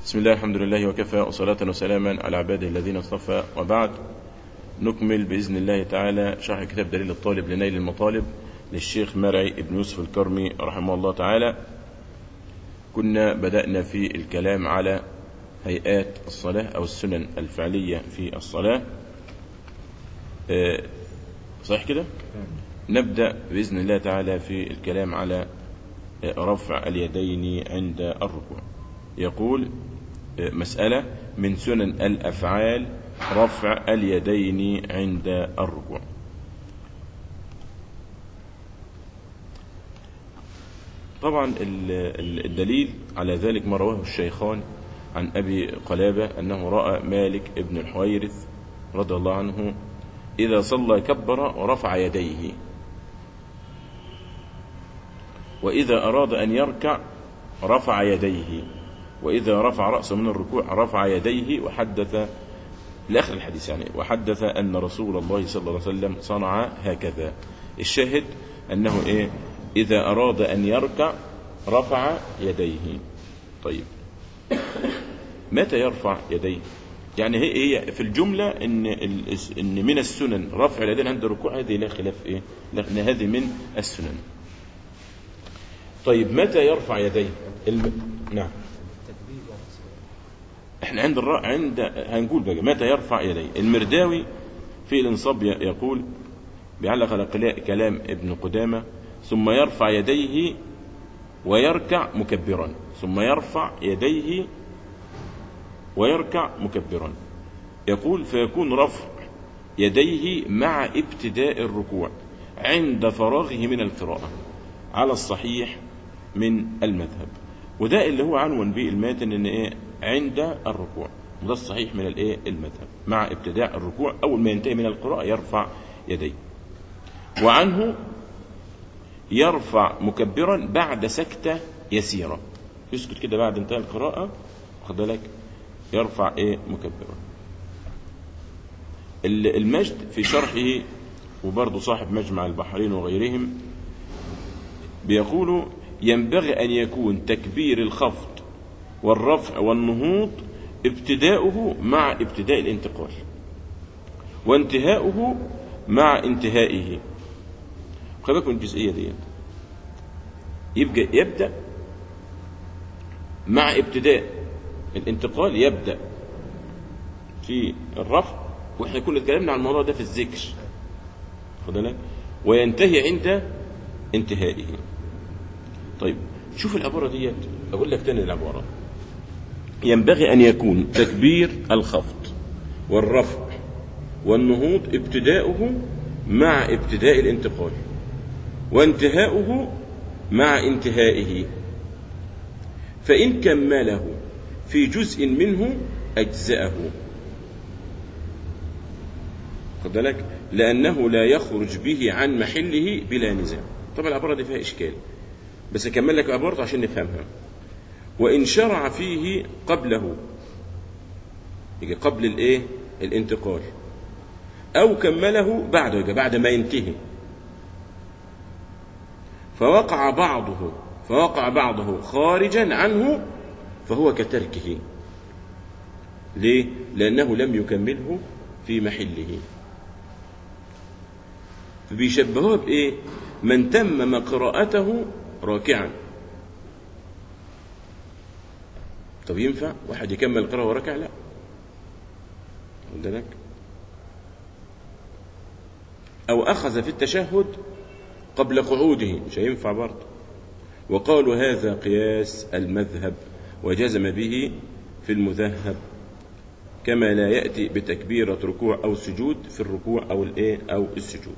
بسم الله الحمد لله وكفى وصلاة وسلاما على عباده الذين اصطفى وبعد نكمل بإذن الله تعالى شرح كتاب دليل الطالب لنيل المطالب للشيخ مرعي بن يوسف الكرمي رحمه الله تعالى كنا بدأنا في الكلام على هيئات الصلاة أو السنن الفعلية في الصلاة آه، صحيح كده؟ نبدأ بإذن الله تعالى في الكلام على آه، رفع اليدين عند الركوع يقول آه، مسألة من سنن الأفعال رفع اليدين عند الركوع طبعا ال- ال- الدليل على ذلك ما رواه الشيخان عن أبي قلابة أنه رأى مالك ابن الحويرث رضي الله عنه إذا صلى كبر ورفع يديه وإذا أراد أن يركع رفع يديه وإذا رفع رأسه من الركوع رفع يديه وحدث لآخر الحديث يعني وحدث أن رسول الله صلى الله عليه وسلم صنع هكذا الشاهد أنه إيه إذا أراد أن يركع رفع يديه طيب متى يرفع يديه يعني هي هي في الجملة إن ال- إن من السنن رفع اليدين عند الركوع هذه لا خلاف إيه لأن هذه من السنن طيب متى يرفع يديه الم... نعم احنا عند الر... عند هنقول بقى متى يرفع يديه المرداوي في الانصاب ي- يقول بيعلق على قلا- كلام ابن قدامة ثم يرفع يديه ويركع مكبرا ثم يرفع يديه ويركع مكبرا يقول فيكون رفع يديه مع ابتداء الركوع عند فراغه من القراءة على الصحيح من المذهب وده اللي هو عنون به الماتن ان ايه عند الركوع وده الصحيح من الايه المذهب مع ابتداء الركوع اول ما ينتهي من القراءة يرفع يديه وعنه يرفع مكبرا بعد سكتة يسيرة يسكت كده بعد انتهاء القراءة واخد بالك يرفع ايه مكبرا ال- المجد في شرحه وبرضه صاحب مجمع البحرين وغيرهم بيقول ينبغي أن يكون تكبير الخفض والرفع والنهوض ابتداؤه مع ابتداء الانتقال وانتهاؤه مع انتهائه خلي بالكم من الجزئية دي يبقى يبدأ مع ابتداء الانتقال يبدأ في الرفع واحنا كنا اتكلمنا عن الموضوع ده في الذكر خد بالك وينتهي عند انتهائه طيب شوف العبارة ديت أقول لك تاني العبارة ينبغي أن يكون تكبير الخفض والرفع والنهوض ابتداؤه مع ابتداء الانتقال وانتهاؤه مع انتهائه فإن كمله في جزء منه أجزأه خد بالك لأنه لا يخرج به عن محله بلا نزاع طبعا العبارة دي فيها إشكال بس أكمل لك عبارته عشان نفهمها وإن شرع فيه قبله يجي قبل الإيه الانتقال أو كمله بعده يجي بعد ما ينتهي فوقع بعضه فوقع بعضه خارجا عنه فهو كتركه ليه؟ لأنه لم يكمله في محله فبيشبهوها بإيه؟ من تمم قراءته راكعا طب ينفع واحد يكمل القراءة وركع لا خد بالك أو أخذ في التشهد قبل قعوده مش هينفع برضه وقالوا هذا قياس المذهب وجزم به في المذهب كما لا يأتي بتكبيرة ركوع أو سجود في الركوع أو الإيه أو السجود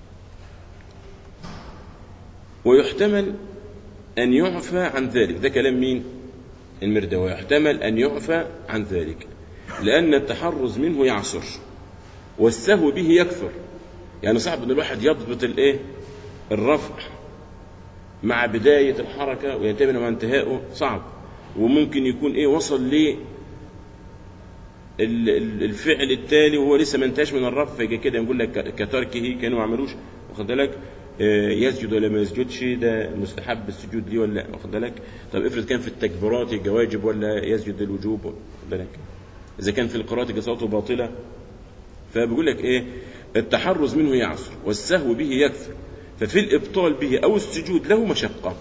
ويحتمل أن يعفى عن ذلك ده كلام مين المردة ويحتمل أن يعفى عن ذلك لأن التحرز منه يعصر والسهو به يكثر يعني صعب أن الواحد يضبط الإيه الرفع مع بداية الحركة وينتهي مع انتهائه صعب وممكن يكون إيه وصل ل الفعل التالي وهو لسه ما انتهاش من الرفع فيجي كده نقول لك كتركه كانوا ما عملوش واخد بالك آه، يسجد ولا ما يسجدش ده مستحب السجود ليه ولا لا واخد بالك طب افرض كان في التكبيرات يبقى واجب ولا يسجد للوجوب واخد بالك اذا كان في القراءه يبقى صلاته باطله فبيقول لك ايه التحرز منه يعصر والسهو به يكثر ففي الابطال به او السجود له مشقه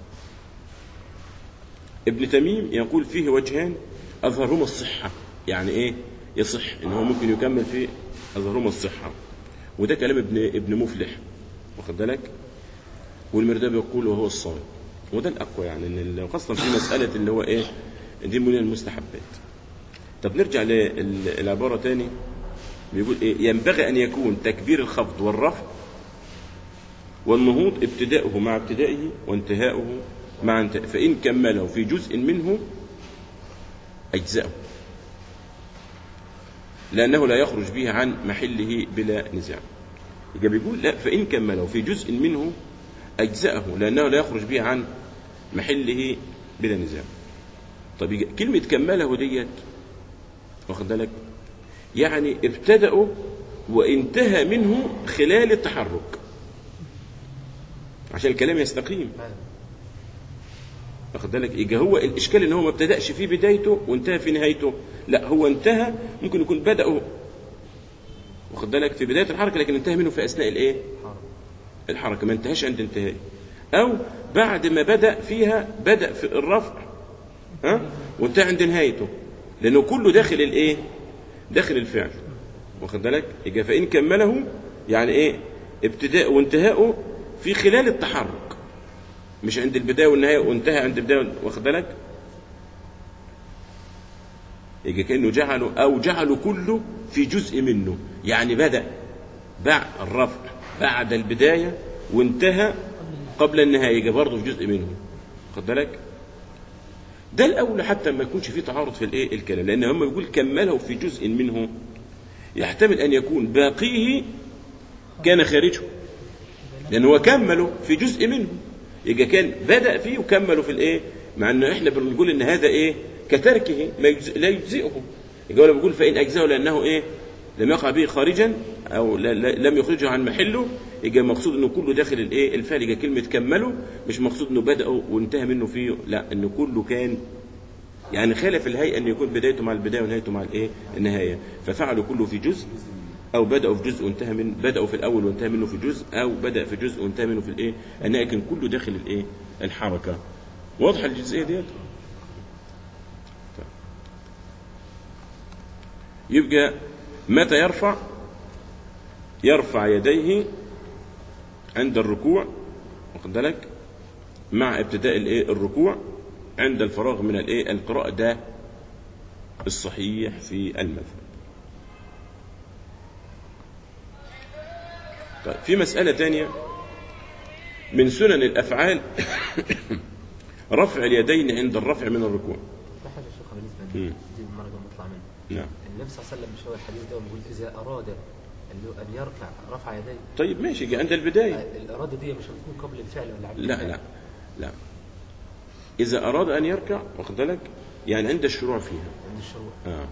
ابن تميم يقول فيه وجهان اظهرهما الصحه يعني ايه يصح ان هو ممكن يكمل فيه اظهرهما الصحه وده كلام ابن ابن مفلح واخد بالك والمرداب يقول وهو الصواب وده الاقوى يعني ان خاصه في مساله اللي هو ايه دي من المستحبات طب نرجع للعباره تاني بيقول ايه ينبغي ان يكون تكبير الخفض والرفع والنهوض ابتداؤه مع ابتدائه وانتهاؤه مع انتهاء فإن كمله في جزء منه أجزأه لأنه لا يخرج به عن محله بلا نزاع يبقى بيقول لا فإن كمله في جزء منه أجزأه لأنه لا يخرج به عن محله بلا نزاع طب يبقى كلمة كمله ديت واخد بالك يعني ابتدأوا وانتهى منه خلال التحرك عشان الكلام يستقيم واخد بالك يبقى هو الاشكال ان هو ما ابتداش في بدايته وانتهى في نهايته لا هو انتهى ممكن يكون بدأه واخد بالك في بدايه الحركه لكن انتهى منه في اثناء الايه الحركه ما انتهاش عند انتهاء او بعد ما بدا فيها بدا في الرفع ها وانتهى عند نهايته لانه كله داخل الايه داخل الفعل واخد بالك يبقى فان كمله يعني ايه ابتداء وانتهاؤه في خلال التحرك مش عند البدايه والنهايه وانتهى عند البدايه واخد بالك يجي كانه جعله او جعله كله في جزء منه يعني بدا بعد الرفع بعد البدايه وانتهى قبل النهايه يجي برضه في جزء منه خد بالك ده الاولى حتى ما يكونش فيه تعارض في الايه الكلام لان هم بيقول كمله في جزء منه يحتمل ان يكون باقيه كان خارجه لان هو كمله في جزء منه يبقى كان بدا فيه وكمله في الايه مع ان احنا بنقول ان هذا ايه كتركه ما يجزئ لا يجزئه يبقى هو بيقول فان اجزاه لانه ايه لم يقع به خارجا او لا- لا- لم يخرجه عن محله يبقى المقصود انه كله داخل الايه الفعل يبقى كلمه كمله مش مقصود انه بدا وانتهى منه فيه لا انه كله كان يعني خالف الهيئه ان يكون بدايته مع البدايه ونهايته مع الايه النهايه ففعلوا كله في جزء او بداوا في جزء وانتهى من بداوا في الاول وانتهى منه في جزء او بدا في جزء وانتهى منه في الايه النهايه لكن كله داخل الايه الحركه واضحه الجزئيه ديت طيب. يبقى متى يرفع يرفع يديه عند الركوع واخد بالك مع ابتداء الايه الركوع عند الفراغ من الايه القراءه ده الصحيح في المذهب طيب في مسألة تانية من سنن الأفعال رفع اليدين عند الرفع من الركوع ده حاجه يا شيخ بالنسبه مم. لي دي المره اللي نطلع منها نعم النبي صلى الله عليه وسلم مش هو الحديث ده بيقول اذا اراد انه ان يرفع رفع يديه طيب ماشي جه عند البداية الاراده دي مش هتكون قبل الفعل ولا عند لا الفعل؟ لا لا إذا أراد أن يركع واخد بالك يعني عند الشروع فيها عند الشروع آه.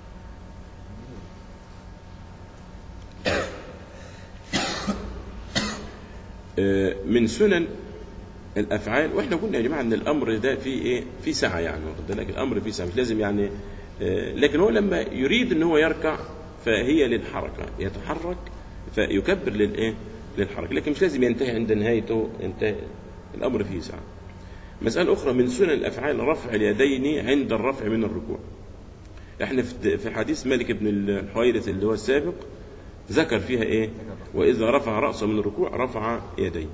آه، من سنن الافعال واحنا قلنا يا جماعه ان الامر ده فيه ايه في سعه يعني واخد بالك الامر فيه سعه مش لازم يعني آه، لكن هو لما يريد ان هو يركع فهي للحركه يتحرك فيكبر للايه للحركه لكن مش لازم ينتهي عند نهايته ينتهي الامر فيه سعه مساله اخرى من سنن الافعال رفع اليدين عند الرفع من الركوع احنا في في حديث مالك بن الحويرث اللي هو السابق ذكر فيها ايه واذا رفع راسه من الركوع رفع يديه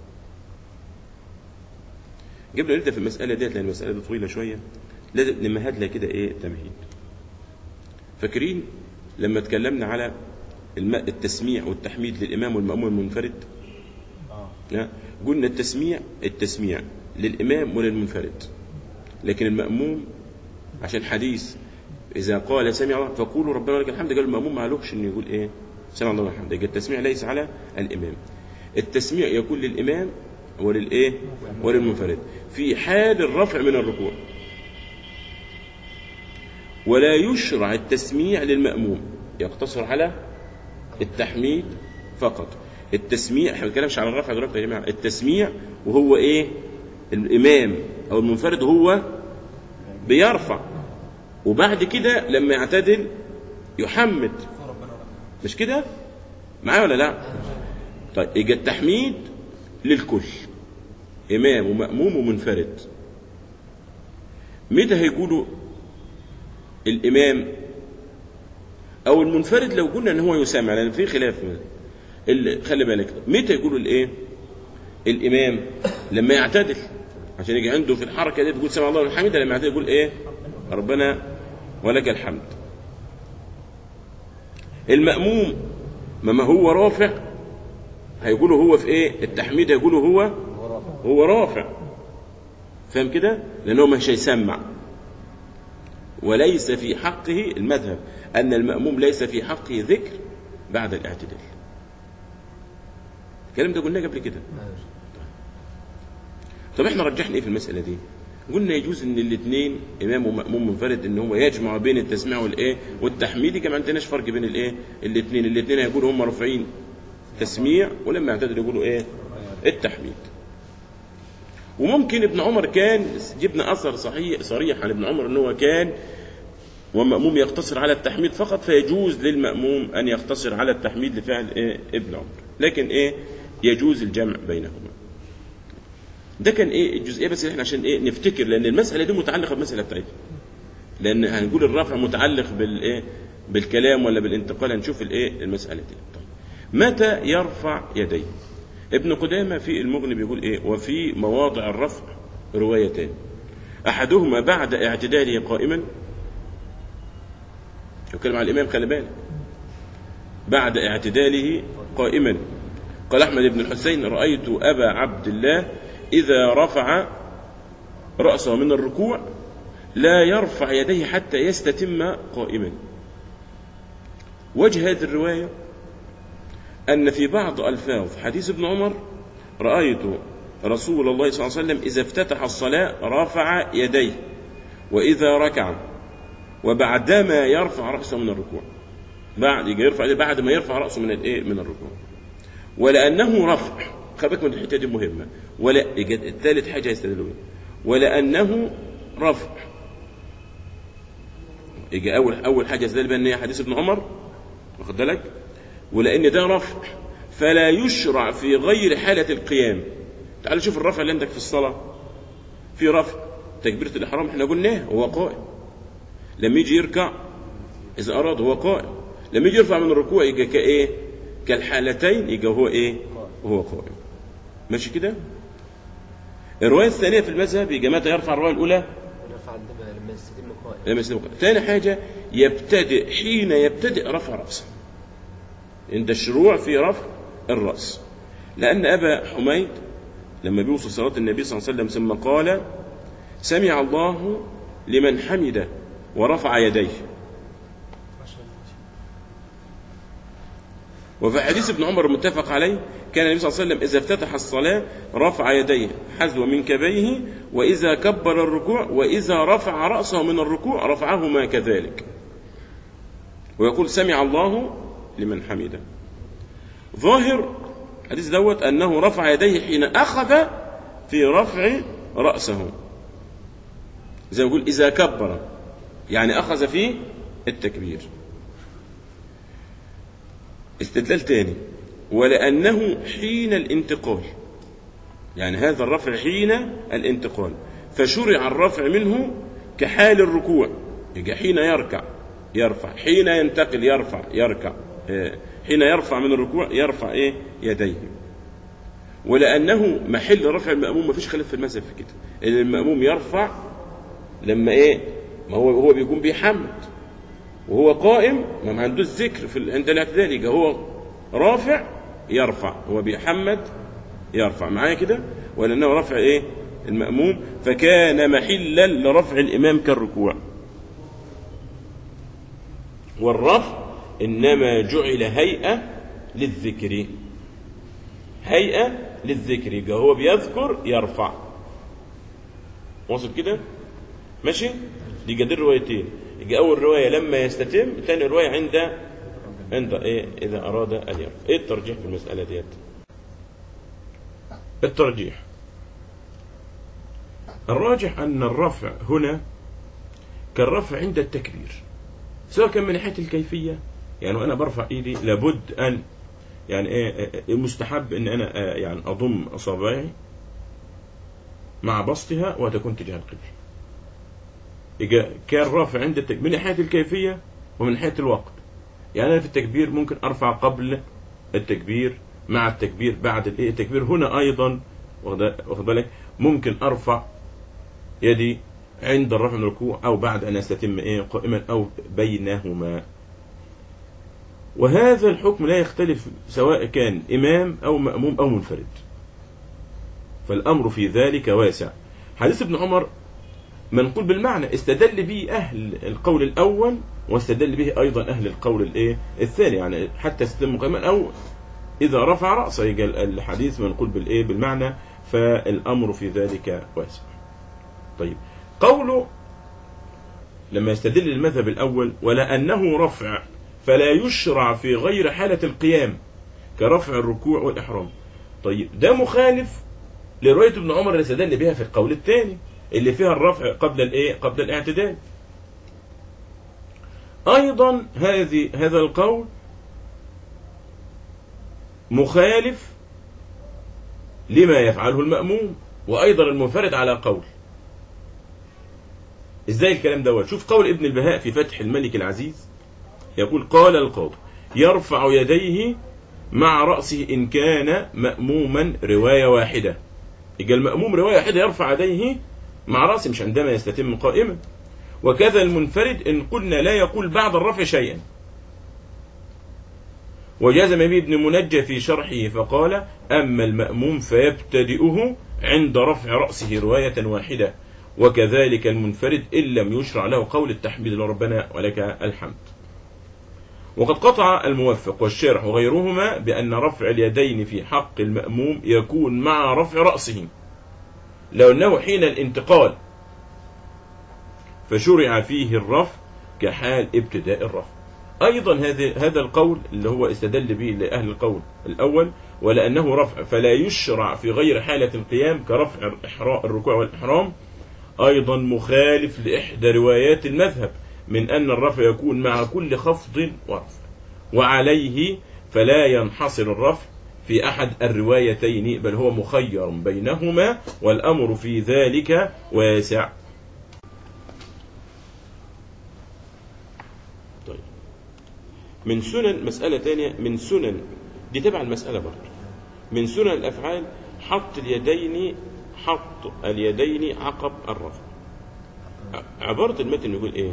قبل ما نبدا في المساله ديت لان المساله دي طويله شويه لازم نمهد لها كده ايه تمهيد فاكرين لما اتكلمنا على الم- التسميع والتحميد للامام والماموم المنفرد اه لا قلنا التسميع التسميع للإمام وللمنفرد لكن المأموم عشان حديث إذا قال سمع الله فقولوا ربنا لك الحمد قال المأموم ما علوكش إنه يقول إيه سمع الله الحمد يبقى التسميع ليس على الإمام التسميع يكون للإمام وللإيه وللمنفرد في حال الرفع من الركوع ولا يشرع التسميع للمأموم يقتصر على التحميد فقط التسميع احنا ما بنتكلمش على الرفع دلوقتي يا جماعه التسميع وهو ايه الامام او المنفرد هو بيرفع وبعد كده لما يعتدل يحمد مش كده معايا ولا لا طيب يجي التحميد للكل امام ومأموم ومنفرد متى هيقولوا الامام او المنفرد لو قلنا ان هو يسامع لان في خلاف اللي خلي بالك متى يقولوا الايه الامام لما يعتدل عشان يجي عنده في الحركه دي تقول سمع الله لمن حمده لما يعتدل يقول ايه ربنا ولك الحمد المأموم ما هو رافع هيقولوا هو في ايه التحميد هيقولوا هو هو رافع فاهم كده لانه مش هيسمع وليس في حقه المذهب ان المأموم ليس في حقه ذكر بعد الاعتدال الكلام ده قلناه قبل كده طب احنا رجحنا ايه في المساله دي قلنا يجوز ان الاثنين امام ومأموم منفرد ان هو يجمع بين التسميع والايه والتحميد كما عندناش فرق بين الايه الاثنين الاثنين هيقولوا هم رافعين تسميع ولما يعتدلوا يقولوا ايه التحميد وممكن ابن عمر كان جبنا اثر صحيح صريح عن ابن عمر ان هو كان والمأموم يقتصر على التحميد فقط فيجوز للمأموم ان يقتصر على التحميد لفعل إيه ابن عمر لكن ايه يجوز الجمع بينهما ده كان ايه الجزئيه بس احنا عشان ايه نفتكر لان المساله دي متعلقه بالمساله بتاعتنا لان هنقول الرفع متعلق بالايه بالكلام ولا بالانتقال هنشوف الايه المساله دي طيب. متى يرفع يديه ابن قدامة في المغني بيقول ايه وفي مواضع الرفع روايتان احدهما بعد اعتداله قائما يتكلم على الامام خلي بالك بعد اعتداله قائما قال احمد بن الحسين رايت ابا عبد الله اذا رفع راسه من الركوع لا يرفع يديه حتى يستتم قائما وجه هذه الروايه أن في بعض ألفاظ حديث ابن عمر رأيت رسول الله صلى الله عليه وسلم إذا افتتح الصلاة رفع يديه وإذا ركع وبعدما يرفع رأسه من الركوع بعد يجي يرفع بعد ما يرفع رأسه من الإيه من الركوع ولأنه رفع خلي من الحتة دي مهمة ولا الثالث حاجة يستدلون ولأنه رفع يجي أول أول حاجة يستدل بها إن هي حديث ابن عمر واخد بالك ولأن ده رفع فلا يشرع في غير حالة القيام تعال شوف الرفع اللي عندك في الصلاة في رفع تكبيرة الإحرام احنا قلناه هو قائم لما يجي يركع إذا أراد هو قائم لما يجي يرفع من الركوع يجي كإيه كالحالتين يجي هو إيه وهو قائم ماشي كده الرواية الثانية في المذهب يجي متى يرفع الرواية الأولى يرفع لما يستتم قائم لما يستلم قائم ثاني حاجة يبتدئ حين يبتدئ رفع رأسه عند الشروع في رفع الرأس لأن أبا حميد لما بيوصل صلاة النبي صلى الله عليه وسلم ثم قال سمع الله لمن حمده ورفع يديه وفي حديث ابن عمر المتفق عليه كان النبي صلى الله عليه وسلم إذا افتتح الصلاة رفع يديه حذو منكبيه وإذا كبر الركوع وإذا رفع رأسه من الركوع رفعهما كذلك ويقول سمع الله لمن حمده ظاهر الحديث دوت أنه رفع يديه حين أخذ في رفع رأسه زي ما يقول إذا كبر يعني أخذ في التكبير استدلال تاني ولأنه حين الانتقال يعني هذا الرفع حين الانتقال فشرع الرفع منه كحال الركوع يجي حين يركع يرفع حين ينتقل يرفع يركع حين يرفع من الركوع يرفع ايه يديه ولانه محل رفع الماموم ما فيش خلاف في المذهب في كده ان الماموم يرفع لما ايه ما هو هو بيقوم بيحمد وهو قائم ما عندوش ذكر في عند الاعتدال يبقى هو رافع يرفع هو بيحمد يرفع معايا كده ولانه رفع ايه الماموم فكان محلا لرفع الامام كالركوع والرفع إنما جعل هيئة للذكر هيئة للذكر يبقى هو بيذكر يرفع واصل كده ماشي دي دي الروايتين يبقى أول رواية لما يستتم ثاني رواية عند عند ايه اذا اراد ان يرفع ايه الترجيح في المساله ديت الترجيح الراجح ان الرفع هنا كالرفع عند التكبير سواء كان من ناحيه الكيفيه يعني وانا برفع ايدي لابد ان يعني ايه المستحب ان انا آه، يعني اضم اصابعي مع بسطها وتكون تجاه القبله يبقى كان رافع عند التكبير من ناحيه الكيفيه ومن ناحيه الوقت يعني انا في التكبير ممكن ارفع قبل التكبير مع التكبير بعد الايه التكبير هنا ايضا واخد واخد بالك ممكن ارفع يدي عند الرفع من الركوع او بعد ان استتم ايه قائما او بينهما وهذا الحكم لا يختلف سواء كان امام او ماموم او منفرد فالامر في ذلك واسع حديث ابن عمر منقول بالمعنى استدل به اهل القول الاول واستدل به ايضا اهل القول الايه الثاني يعني حتى استتم قائما او اذا رفع راسه يجي الحديث منقول بالايه بالمعنى فالامر في ذلك واسع طيب قوله لما يستدل المذهب الأول ولا أنه رفع فلا يشرع في غير حالة القيام كرفع الركوع والإحرام طيب ده مخالف لرواية ابن عمر اللي استدل بها في القول الثاني اللي فيها الرفع قبل الايه قبل الاعتدال ايضا هذه هذا القول مخالف لما يفعله المأموم وايضا المنفرد على قول ازاي الكلام دوت شوف قول ابن البهاء في فتح الملك العزيز يقول قال القاضي يرفع يديه مع رأسه إن كان مأموما رواية واحدة يبقى المأموم رواية واحدة يرفع يديه مع رأسه مش عندما يستتم قائما وكذا المنفرد إن قلنا لا يقول بعد الرفع شيئا وجزم به ابن منجى في شرحه فقال أما المأموم فيبتدئه عند رفع رأسه رواية واحدة وكذلك المنفرد إن لم يشرع له قول التحميد لربنا ولك الحمد وقد قطع الموفق والشارح وغيرهما بأن رفع اليدين في حق المأموم يكون مع رفع رأسه لو أنه حين الانتقال فشرع فيه الرفع كحال ابتداء الرفع أيضا هذا هذا القول اللي هو استدل به لأهل القول الأول ولأنه رفع فلا يشرع في غير حالة القيام كرفع الإحرا- الركوع والإحرام أيضا مخالف لإحدى روايات المذهب من أن الرفع يكون مع كل خفض ورفع وعليه فلا ينحصر الرفع في أحد الروايتين بل هو مخير بينهما والأمر في ذلك واسع طيب من سنن مسألة تانية من سنن دي تبع المسألة برضه من سنن الأفعال حط اليدين حط اليدين عقب الرفع ع- عبارة المتن يقول ايه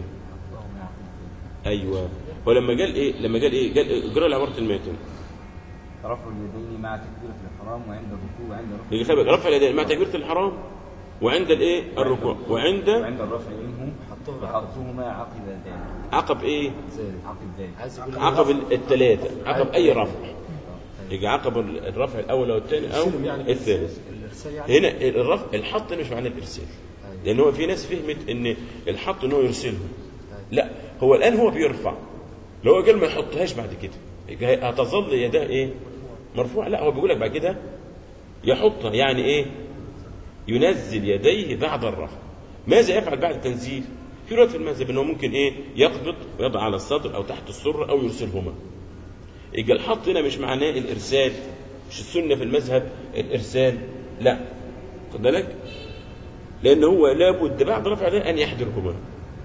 ايوه ولما قال ايه لما قال ايه قال اقرا لي عبارة المتن رفع اليدين مع تكبيرة الإحرام وعند الركوع وعند رفع يجي خلي بالك، رفع اليدين مع تكبيرة الحرام وعند الايه الركوع وعند وعند الرفع منه حطوه وحطهما عقب ذلك عقب ايه زين عقب ذلك عايز يقول عقب الثلاثة عقب اي رفع يجي عقب الرفع الاول او الثاني او يرسلهم يعني الثالث الارسال يعني هنا الرفع الحط مش معناه الارسال لان هو في ناس فهمت ان الحط ان هو يرسلهم لا هو الان هو بيرفع لو هو قال ما يحطهاش بعد كده يبقى هتظل يداه ايه مرفوع لا هو بيقول لك بعد كده يحطها يعني ايه ينزل يديه بعد الرفع ماذا يفعل بعد التنزيل في روايه في المذهب انه ممكن ايه يقبض ويضع على الصدر او تحت السره او يرسلهما يبقى الحط هنا مش معناه الارسال مش السنه في المذهب الارسال لا خد بالك لان هو لابد بعد رفع ده ان يحضرهما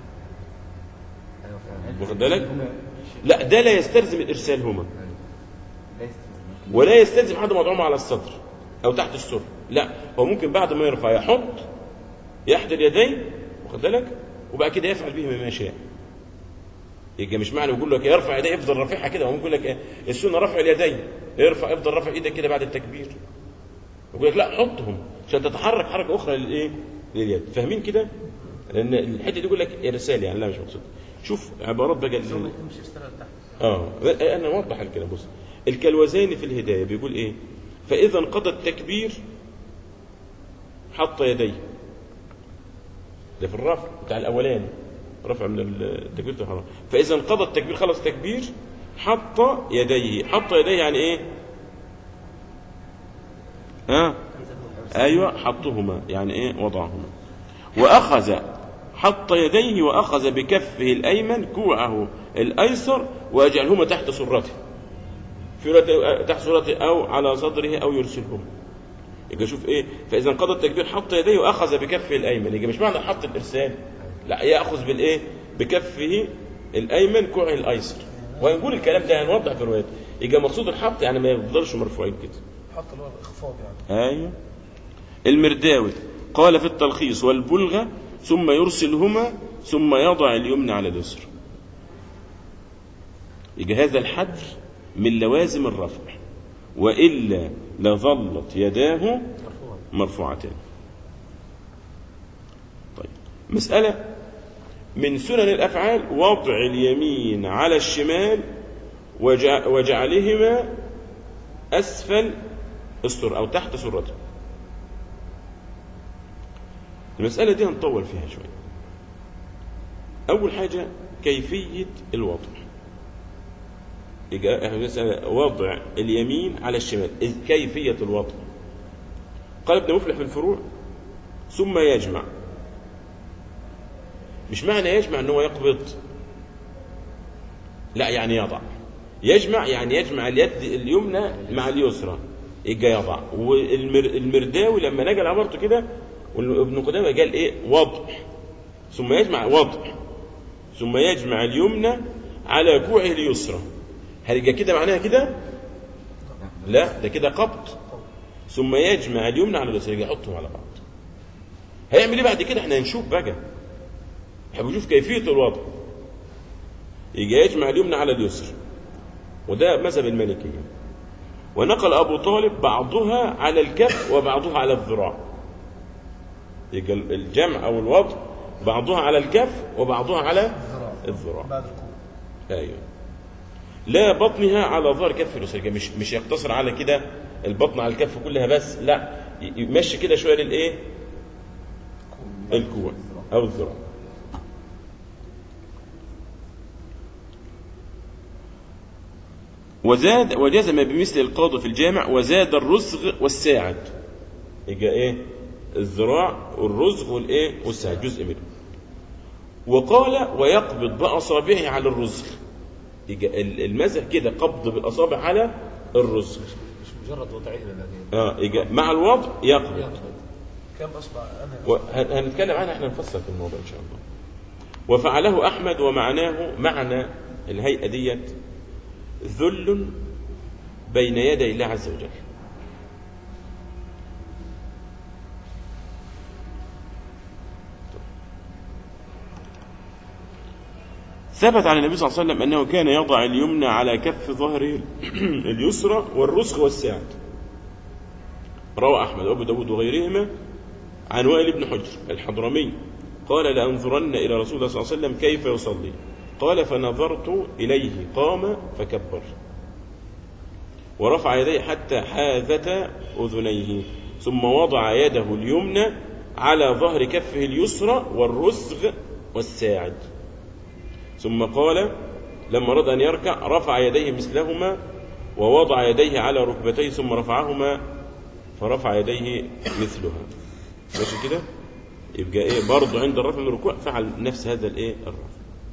ايوه فعلا واخد بالك لا ده لا يستلزم الارسال هما ليس ولا يستلزم حد مضعوم على الصدر او تحت السر لا هو ممكن بعد ما يرفع يحط يحضر يديه واخد بالك وبعد كده يفعل بهما ما شاء يبقى مش معنى يقول لك يرفع يديه افضل رافعها كده هو يقول لك إيه؟ السنه رفع اليدين ارفع افضل رافع ايدك كده بعد التكبير يقول لك لا حطهم عشان تتحرك حركه اخرى للايه لليد فاهمين كده لان الحته دي يقول لك ارسال يعني لا مش مقصود شوف عبارات بقى ال- مش اشتغل تحت اه انا اوضح الكلام بص الكلوزاني في الهدايه بيقول ايه فاذا انقضى التكبير حط يديه ده في الرفع بتاع الاولاني رفع من التكبير الحرام فاذا انقضى التكبير خلص التكبير حط يديه حط يديه يعني ايه ها ايوه حطهما يعني ايه وضعهما واخذ حط يديه واخذ بكفه الايمن كوعه الايسر واجعلهما تحت سرته في رواية تحت سرته او على صدره او يرسلهما يبقى شوف ايه فاذا انقضى التكبير حط يديه واخذ بكفه الايمن يبقى مش معنى حط الارسال لا ياخذ بالايه بكفه الايمن كوعه الايسر وهنقول الكلام ده هنوضح في الروايات يبقى مقصود الحط يعني ما يفضلش مرفوعين كده حط اللي هو الاخفاض يعني ايوه المرداوي قال في التلخيص والبلغة ثم يرسلهما ثم يضع اليمنى على اليسر يبقى هذا الحذر من لوازم الرفع وإلا لظلت يداه مرفوع مرفوعتان طيب مسألة من سنن الأفعال وضع اليمين على الشمال وجع- وجعلهما أسفل السر أو تحت سرته المسألة دي هنطول فيها شوية أول حاجة كيفية الوضع يبقى إحنا بنسأل وضع اليمين على الشمال إذ كيفية الوضع قال ابن مفلح في الفروع ثم يجمع مش معنى يجمع ان هو يقبض لا يعني يضع يجمع يعني يجمع اليد اليمنى مع اليسرى يبقى يضع والمرداوي لما نقل عبارته كده وابن قدامه قال ايه وضع ثم يجمع وضع ثم يجمع اليمنى على كوعه اليسرى هل يبقى كده معناها كده لا ده كده قبض ثم يجمع اليمنى على اليسرى يبقى يحطهم على بعض هيعمل ايه بعد كده احنا هنشوف بقى احنا بنشوف كيفيه الوضع يجي يجمع اليمنى على اليسر وده مذهب المالكيه ونقل ابو طالب بعضها على الكف وبعضها على الذراع يبقى الجمع او الوضع بعضها على الكف وبعضها على الذراع الذراع بعد الكوع ايوه لا بطنها على ظهر كف اليسرى يبقى مش مش يقتصر على كده البطن على الكف كلها بس لا ي- يمشي كده شويه للايه الكوع او الذراع وزاد وجزم بمثل القاضي في الجامع وزاد الرزغ والساعد يبقى ايه الذراع والرزغ والايه والساعد جزء منه وقال ويقبض باصابعه على الرزغ يبقى ال- المذهب كده قبض بالاصابع على الرزغ مش مجرد وضعيه بعدين اه يبقى مع الوضع يقبض يقبض كم اصبع انا وهن- هنتكلم عنها احنا نفصل في الموضوع ان شاء الله وفعله احمد ومعناه معنى الهيئه ديت ذل بين يدي الله عز وجل ثبت عن النبي صلى الله عليه وسلم انه كان يضع اليمنى على كف ظهره اليسرى والرسغ والساعد روى احمد وابو داود وغيرهما عن وائل بن حجر الحضرمي قال لأنظرن إلى رسول الله صلى الله عليه وسلم كيف يصلي قال فنظرت إليه قام فكبر ورفع يديه حتى حاذت أذنيه ثم وضع يده اليمنى على ظهر كفه اليسرى والرسغ والساعد ثم قال لما أراد أن يركع رفع يديه مثلهما ووضع يديه على ركبتيه ثم رفعهما فرفع يديه مثلها ماشي كده يبقى ايه برضه عند الرفع من الركوع فعل نفس هذا الايه الرفع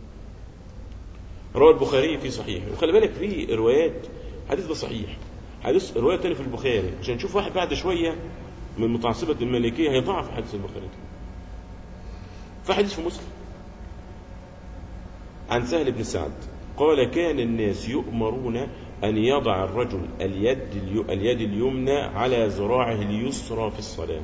روى البخاري في صحيحه وخلي بالك في روايات حديث ده صحيح حديث روايه تاني في البخاري عشان نشوف واحد بعد شويه من متعصبه المالكيه هيضعف حديث البخاري ده في حديث في مسلم عن سهل بن سعد قال كان الناس يؤمرون أن يضع الرجل اليد اليو- اليد اليمنى على ذراعه اليسرى في الصلاة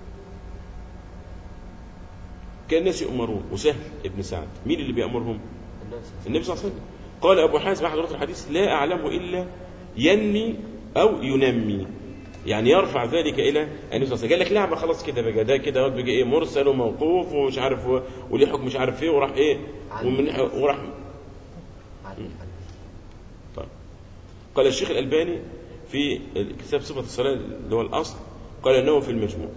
كان الناس يؤمرون وسهل ابن سعد مين اللي بيأمرهم الناس النبي صلى الله عليه وسلم قال أبو حازم أحد رواة الحديث لا أعلمه إلا ينمي أو ينمي يعني يرفع ذلك إلى النبي صلى الله عليه وسلم قال لك لا بقى خلاص كده بقى ده كده بقى إيه مرسل وموقوف ومش عارف و- وليه حكم مش عارف إيه وراح إيه ومن وراح عن طيب قال الشيخ الألباني في كتاب صفة الصلاة اللي هو الأصل قال أنه في المجموع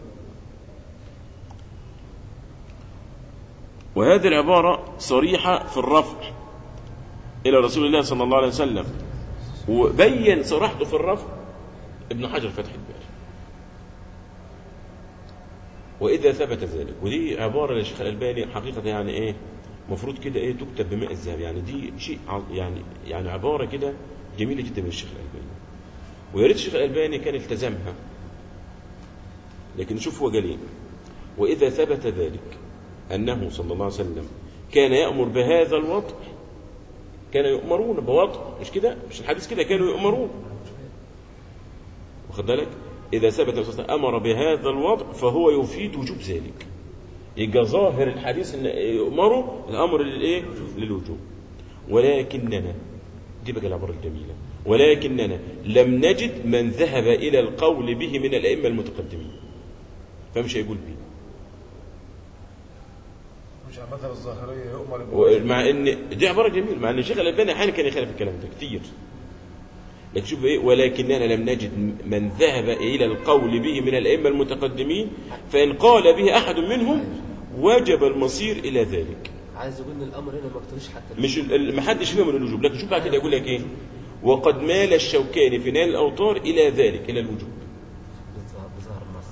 وهذه العبارة صريحة في الرفع إلى رسول الله صلى الله عليه وسلم وبين صراحته في الرفع ابن حجر فتح الباري وإذا ثبت ذلك ودي عبارة للشيخ الألباني حقيقة يعني إيه المفروض كده إيه تكتب بماء الذهب يعني دي شيء ع- يعني يعني عبارة كده جميلة جدا من الشيخ الألباني ويا ريت الشيخ الألباني كان التزمها لكن شوف هو قال إيه وإذا ثبت ذلك أنه صلى الله عليه وسلم كان يأمر بهذا الوضع كان يؤمرون بوضع مش كده مش الحديث كده كانوا يؤمرون واخد بالك إذا ثبت الرسول صلى الله عليه وسلم أمر بهذا الوضع فهو يفيد وجوب ذلك يبقى ظاهر الحديث ان يؤمروا الامر للايه للوجوب ولكننا دي بقى العباره الجميله ولكننا لم نجد من ذهب الى القول به من الائمه المتقدمين فمش هيقول به مش على المذهب الظاهرية يؤمر بالواجب. ومع ان دي عباره جميله مع ان الشيخ الالباني احيانا كان يخالف الكلام ده كتير لكن شوف ايه ولكننا لم نجد من ذهب الى القول به من الائمه المتقدمين فان قال به احد منهم وجب المصير الى ذلك عايز يقول ان الامر هنا ما اقتضيش حتى مش ال- ال- ما حدش فيهم من الوجوب لكن شوف بعد كده يقول لك ايه وقد مال الشوكاني في نيل الاوطار الى ذلك الى الوجوب بظهر بظهر النص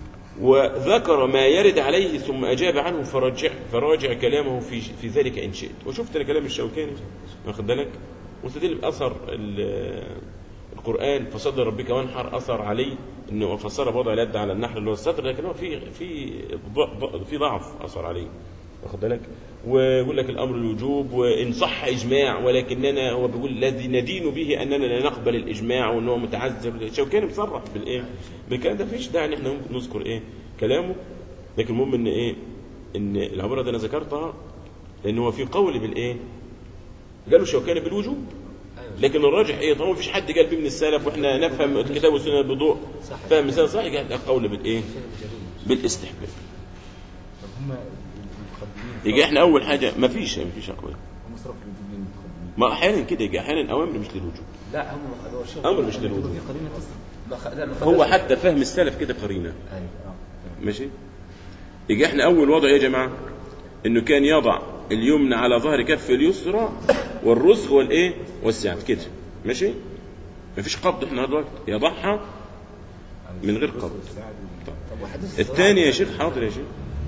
وذكر ما يرد عليه ثم اجاب عنه فرجع فراجع كلامه في في ذلك ان شئت وشفت انا كلام الشوكاني واخد بالك واستدل باثر ال- القران فصدر ربك وانحر اثر عليه انه فسر بوضع اليد على النحر اللي هو الستر لكن هو في في ض- ض- في ضعف اثر عليه واخد بالك ويقول لك الامر الوجوب وان صح اجماع ولكننا هو بيقول الذي ندين به اننا لا نقبل الاجماع وان هو متعذر الشوكاني بيصرح بالايه بالكلام ده فيش داعي ان احنا نذكر ايه كلامه لكن المهم ان ايه ان العباره دي انا ذكرتها لان هو في قول بالايه قالوا الشوكاني بالوجوب ايوه لكن الراجح ايه طبعا مفيش حد قال بيه من السلف واحنا نفهم الكتاب والسنه بضوء صح. فاهم مثال صح قال القول بالايه شيء جميل بالاستحباب طب هم المتقدمين يجي احنا اول حاجه مفيش مفيش اقوال هم صرفوا الوجوب للمتقدمين ما احيانا كده يجي احيانا اوامر مش للوجوب لا هم هو الشيخ أمر مش للوجوب. في قرينه تصل ما خ... لا ما هو خدش- حتى فهم السلف كده قرينه ايوه اه ماشي يجي احنا اول وضع يا جماعه انه كان يضع اليمنى على ظهر كف اليسرى والرسغ والايه والسعد كده ماشي مفيش قبض احنا دلوقتي يضعها من غير قبض طب وحديث الثاني يا شيخ حاضر يا شيخ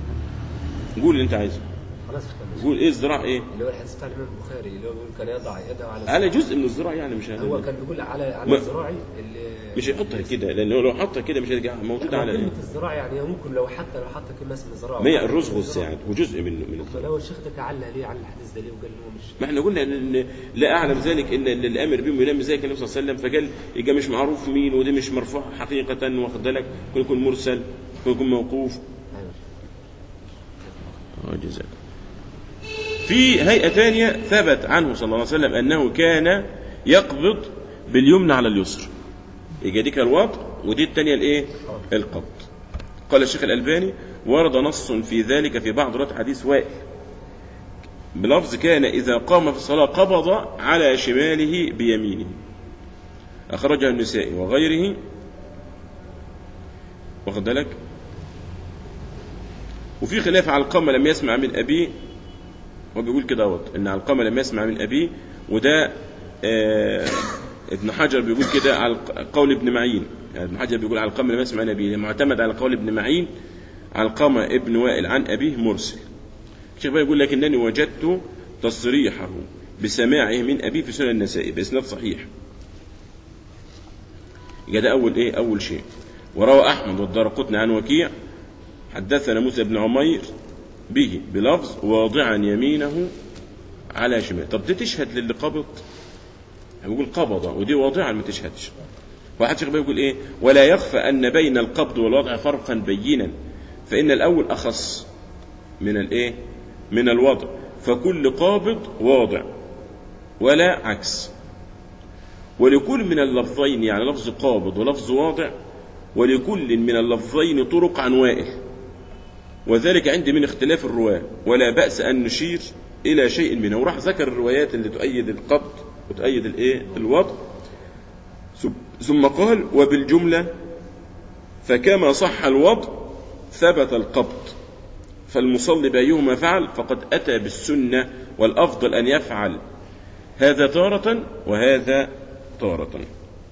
قول اللي انت عايزه خلاص كمل. قول ايه الزراع ايه اللي هو الحديث بتاع الامام البخاري اللي هو بيقول كان يضع يده على على جزء من الزراع يعني مش هو هذا كان بيقول على على ما- الذراعي اللي مش هيحطها كده لانه لو حطها كده مش هترجع موجوده على كلمة ايه الذراع يعني ممكن لو حتى لو حط كلمة اسم الذراع ما هي الرزغ والساعد وجزء من من الزراع فلو الشيخ ده تعلى ليه على الحديث ده ليه وقال إن هو مش ما احنا قلنا ان لا اعلم ذلك ان اللي الامر بهم يلام ذلك النبي صلى الله عليه وسلم فقال يبقى مش معروف مين ودي مش مرفوع حقيقه واخد بالك ممكن يكون مرسل ممكن يكون موقوف أيوة. اه جزاك في هيئه ثانيه ثبت عنه صلى الله عليه وسلم انه كان يقبض باليمنى على اليسر يبقى دي الوضع ودي الثانيه الايه القبض قال الشيخ الالباني ورد نص في ذلك في بعض روايات حديث وائل بلفظ كان إذا قام في الصلاة قبض على شماله بيمينه أخرجه النسائي وغيره واخد بالك وفي خلاف علقمة لم يسمع من أبيه هو بيقول كده اهوت إن علقمة لم يسمع من أبيه وده آه ابن حجر بيقول كده على قول ابن معين يعني ابن حجر بيقول علقمة لم يسمع من أبيه معتمد على قول ابن معين علقمة ابن وائل عن أبيه مرسل الشيخ بقى يقول لكنني وجدت تصريحه بسماعه من أبيه في سنن النسائي بإسناد صحيح يبقى ده أول إيه أول شيء وروى أحمد والدارقطني عن وكيع حدثنا موسى بن عمير به بلفظ واضعا يمينه على شمال طب دي تشهد للي قبض بيقول قبض ودي واضعا ما تشهدش واحد شيخ بقى يقول ايه ولا يخفى ان بين القبض والوضع فرقا بينا فان الاول اخص من الايه من الوضع فكل قابض واضع ولا عكس ولكل من اللفظين يعني لفظ قابض ولفظ واضع ولكل من اللفظين طرق عن وائل وذلك عندي من اختلاف الرواة ولا بأس أن نشير إلى شيء منه وراح ذكر الروايات اللي تؤيد القبض وتؤيد الايه الوضع ثم قال وبالجملة فكما صح الوضع ثبت القبض فالمصلي بأيهما فعل فقد أتى بالسنة والأفضل أن يفعل هذا تارة وهذا تارة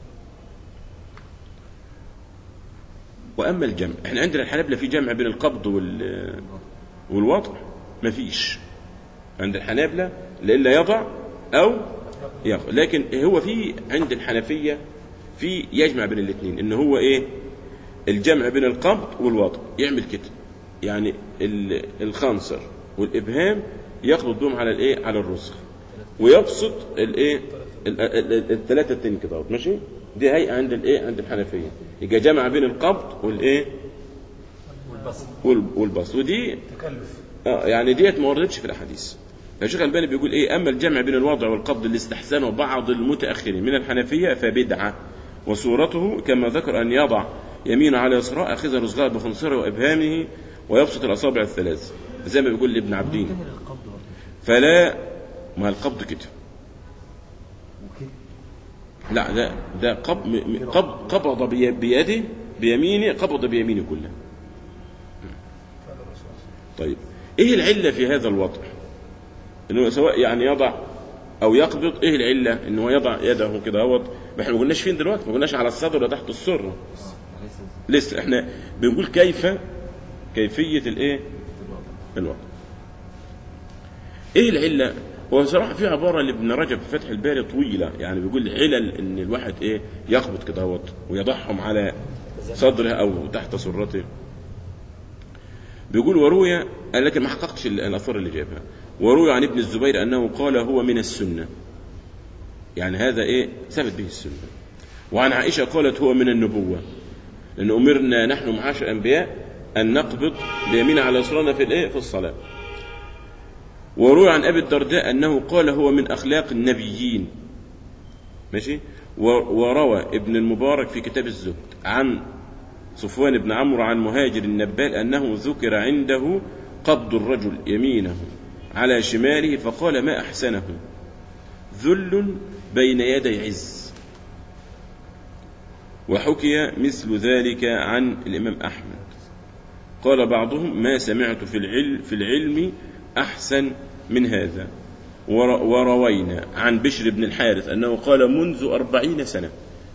وأما الجمع احنا عندنا الحنابلة في جمع بين القبض وال والوضع مفيش عند الحنابلة لإلا يضع أو يقع لكن هو في عند الحنفية في يجمع بين الاثنين ان هو ايه الجمع بين القبض والوضع يعمل كده يعني ال- الخنصر والابهام يقبض بهم على الايه على الرسغ ويبسط الايه ال- ال- ال- الثلاثه التانيين كده اهوت، ماشي دي هيئه عند الايه عند الحنفيه يبقى جمع بين القبض والايه والبصر وال- والبسط ودي تكلف اه يعني ديت ما وردتش في الاحاديث الشيخ الباني بيقول ايه اما الجمع بين الوضع والقبض اللي استحسنه بعض المتاخرين من الحنفيه فبدعه وصورته كما ذكر ان يضع يمينه على يسرى اخذ رزقها بخنصره وابهامه ويبسط الاصابع الثلاث زي ما بيقول لابن عبدين كده للقبض برضه فلا ما القبض كده وكده لا ده ده قب م- قب قبض بي- بيده بيمينه قبض بيمينه كله فعل الرسول صلى الله عليه طيب ايه العله في هذا الوضع انه سواء يعني يضع او يقبض ايه العله ان هو يضع يده كده اهوت ما احنا ما قلناش فين دلوقتي ما قلناش على الصدر ولا تحت السره ليس لسه احنا بنقول كيف كيفيه الايه الوضع ايه العله هو صراحه في عباره لابن رجب في فتح الباري طويله يعني بيقول علل ان الواحد ايه يقبض كده اهوت ويضعهم على صدره او تحت سرته بيقول وروي قال لكن ما حققتش ال- الاثار اللي جابها وروي عن ابن الزبير انه قال هو من السنه يعني هذا ايه ثبت به السنه وعن عائشه قالت هو من النبوه لان امرنا نحن معاشر الانبياء ان نقبض بيمين على يسرنا في الايه في الصلاه وروي عن ابي الدرداء انه قال هو من اخلاق النبيين ماشي و- وروى ابن المبارك في كتاب الزهد عن صفوان بن عمرو عن مهاجر النبال أنه ذكر عنده قبض الرجل يمينه على شماله فقال ما أحسنه ذل بين يدي عز وحكي مثل ذلك عن الإمام أحمد قال بعضهم ما سمعت في العلم, في العلم أحسن من هذا ور- وروينا عن بشر بن الحارث أنه قال منذ أربعين سنة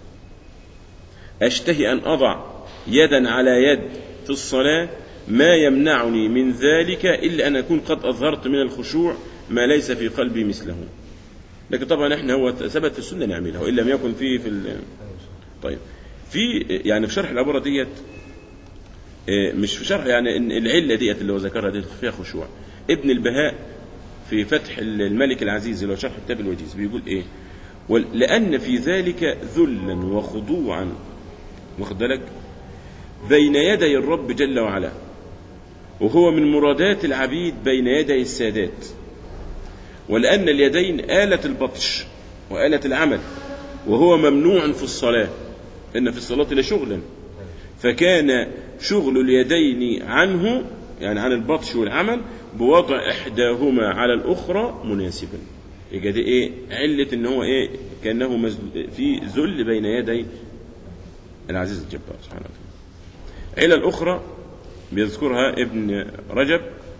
أشتهي أن أضع يدا على يد في الصلاة ما يمنعني من ذلك إلا أن أكون قد أظهرت من الخشوع ما ليس في قلبي مثله لكن طبعا احنا هو ثبت في السنة نعملها وإن لم يكن فيه في ال- طيب في يعني في شرح العبارة ديت آه، مش في شرح يعني إن العلة ديت اللي هو ذكرها ديت فيها خشوع ابن البهاء في فتح الملك العزيز اللي هو شرح كتاب الوجيز بيقول ايه ول- لأن في ذلك ذلا وخضوعا واخد بالك بين يدي الرب جل وعلا وهو من مرادات العبيد بين يدي السادات ولأن اليدين آلة البطش وآلة العمل وهو ممنوع في الصلاة إن في الصلاة لشغلا فكان شغل اليدين عنه يعني عن البطش والعمل بوضع إحداهما على الأخرى مناسبا يبقى دي إيه علة إن هو إيه كأنه مزل في ذل بين يدي العزيز الجبار سبحانه وتعالى علة الأخرى بيذكرها ابن رجب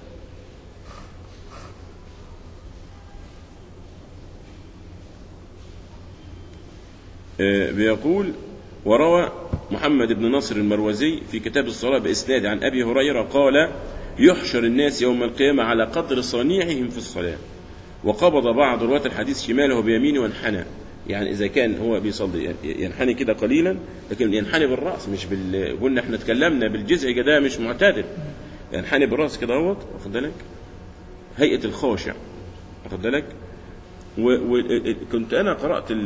آه، بيقول وروى محمد بن نصر المروزي في كتاب الصلاة بإسناد عن أبي هريرة قال يحشر الناس يوم القيامة على قدر صنيعهم في الصلاة وقبض بعض رواة الحديث شماله بيمينه وانحنى يعني إذا كان هو بيصلي ينحني كده قليلا لكن ينحني بالرأس مش بال قلنا احنا اتكلمنا بالجزع ده مش معتدل ينحني بالرأس كده اهوت واخد بالك هيئة الخاشع واخد بالك وكنت أنا قرأت ال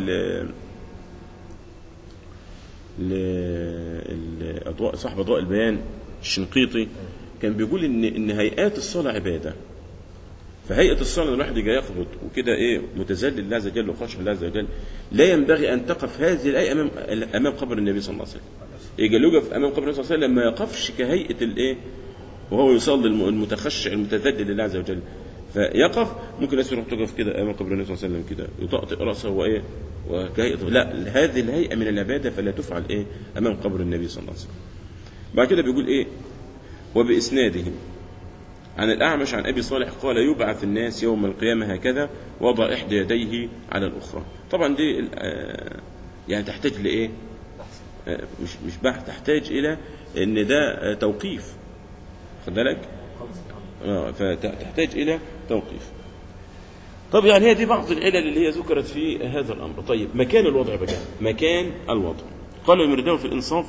ل- الأضواء صاحب أضواء البيان الشنقيطي كان بيقول إن إن هيئات الصلاة عبادة فهيئة الصلاة إن الواحد يجي يقبض وكده إيه متذلل لله عز وجل وخاشع لله عز وجل لا ينبغي أن تقف هذه الآية أمام أمام قبر النبي صلى الله عليه وسلم يجي يقف أمام قبر النبي صلى الله عليه وسلم ما يقفش كهيئة الإيه وهو يصلي الم- المتخشع المتذلل لله عز وجل فيقف ممكن الناس تروح تقف كده امام قبر النبي صلى الله عليه وسلم كده يطأطئ راسه وايه وكهيئه لا هذه الهيئه من العباده فلا تفعل ايه امام قبر النبي صلى الله عليه وسلم بعد كده بيقول ايه وباسناده عن الأعمش عن أبي صالح قال يبعث الناس يوم القيامة هكذا وضع إحدى يديه على الأخرى طبعا دي آه، يعني تحتاج لإيه بحث آه، مش مش بحث تحتاج إلى إن ده آه، توقيف خد بالك خمس آه، فتحتاج إلى توقيف طب يعني هي دي بعض العلل اللي هي ذكرت في هذا الأمر طيب مكان الوضع بقى مكان الوضع قال المرداوي في الإنصاف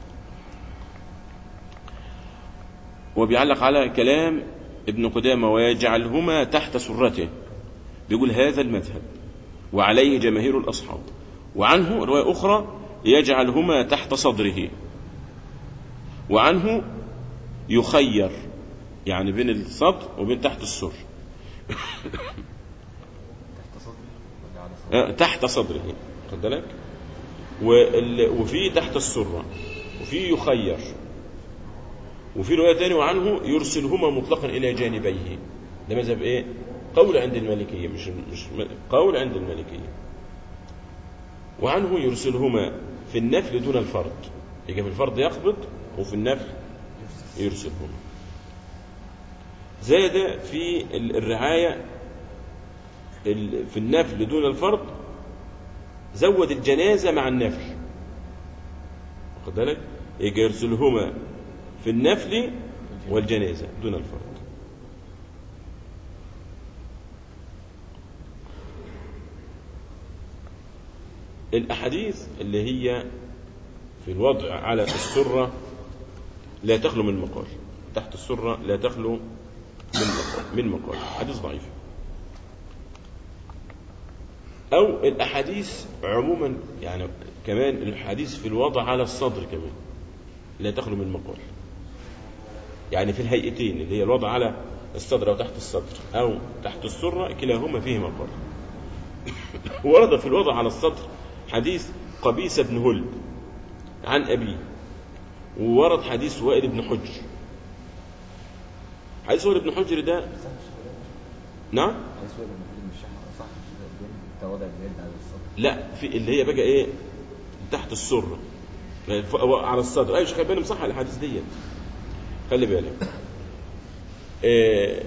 وبيعلق على كلام ابن قدامة ويجعلهما تحت سرته بيقول هذا المذهب وعليه جماهير الأصحاب وعنه رواية أخرى يجعلهما تحت صدره وعنه يخير يعني بين الصدر وبين تحت السر تحت صدر ولا على صدر آه، تحت صدره خد بالك وال- وفي تحت السرة وفي يخير وفي رواية تانية وعنه يرسلهما مطلقا إلى جانبيه ده مذهب إيه؟ قول عند المالكية مش مش م- قول عند المالكية وعنه يرسلهما في النفل دون الفرض يجي في الفرض يقبض وفي النفل يرسلهما زاد في ال- الرعاية ال- في النفل دون الفرض زود الجنازة مع النفل واخد بالك يجي يرسلهما في النفل والجنازة دون الفرض الأحاديث اللي هي في الوضع على السرة لا تخلو من مقال تحت السرة لا تخلو من مقال من مقال حديث ضعيف أو الأحاديث عموما يعني كمان الحديث في الوضع على الصدر كمان لا تخلو من مقال يعني في الهيئتين اللي هي الوضع على الصدر أو تحت الصدر أو تحت السرة كلاهما فيه مقال ورد في الوضع على الصدر حديث قبيس بن هلب عن أبيه وورد حديث وائل بن حجر حديث وائل بن حجر ده نعم عايز سؤال المفروض مش صح مش ده التواضع الزيادة على الصدر لا في اللي هي بقى ايه تحت السره يعني فوق- على الصدر ايوه خلي بالك صح الحديث ديت خلي بالك آه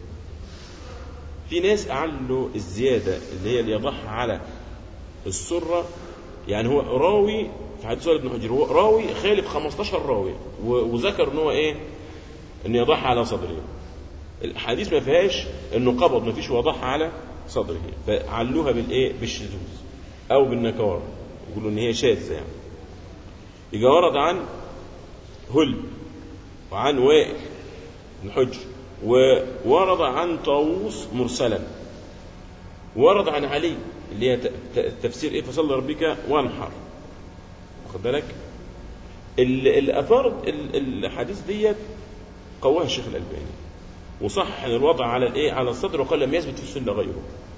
في ناس اعلوا الزياده اللي هي اللي يضعها على السره يعني هو راوي في حديث وائل بن حجر هو راوي خالف 15 راوي و- وذكر ان هو ايه انه يضعها على صدره الحديث ما فيهاش انه قبض ما فيش وضعها على صدره فعلوها بالايه بالشذوذ او بالنكار يقولوا ان هي شاذه يعني يجي ورد عن هل وعن وائل بن حجر وورد عن طاووس مرسلا ورد عن علي اللي هي ت- ت- تفسير ايه فصلى ربك وانحر واخد بالك ال- الاثار ال- الحديث ديت قواها الشيخ الالباني وصح ان الوضع على الايه على الصدر وقال لم يثبت في السنه غيره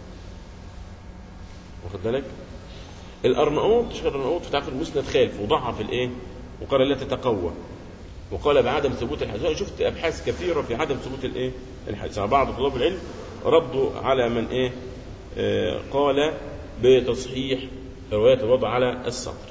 واخد بالك الارناؤوط شيخ الارناؤوط في تعريف المسند خالف وضعف الايه وقال لا تتقوى وقال بعدم ثبوت الحديث انا شفت ابحاث كثيره في عدم ثبوت الايه الحديث يعني بعض طلاب العلم ردوا على من ايه آه قال بتصحيح روايه الوضع على الصدر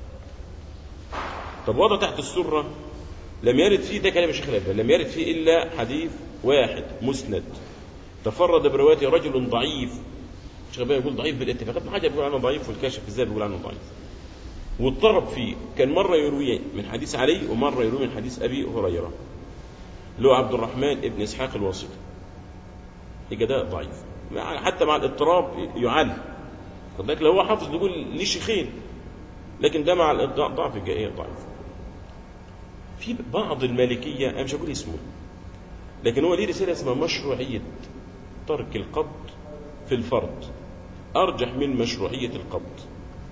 طب وضع تحت السره لم يرد فيه ده كلام الشيخ الألباني لم يرد فيه إلا حديث واحد مسند تفرد بروايته رجل ضعيف الشيخ الألباني يقول ضعيف بالاتفاق ابن حجر بيقول عنه ضعيف والكاشف الذهبي بيقول عنه ضعيف واضطرب فيه كان مرة يرويه من حديث علي ومرة يرويه من حديث أبي هريرة اللي هو عبد الرحمن ابن إسحاق الواسطي يبقى ده ضعيف مع- حتى مع الاضطراب يعل خد بالك لو هو حافظ نقول ليه شيخين لكن ده مع الضعف يبقى ايه ضعيف في بعض المالكية أنا مش هقول اسمه لكن هو ليه رسالة اسمها مشروعية ترك القبض في الفرض أرجح من مشروعية القبض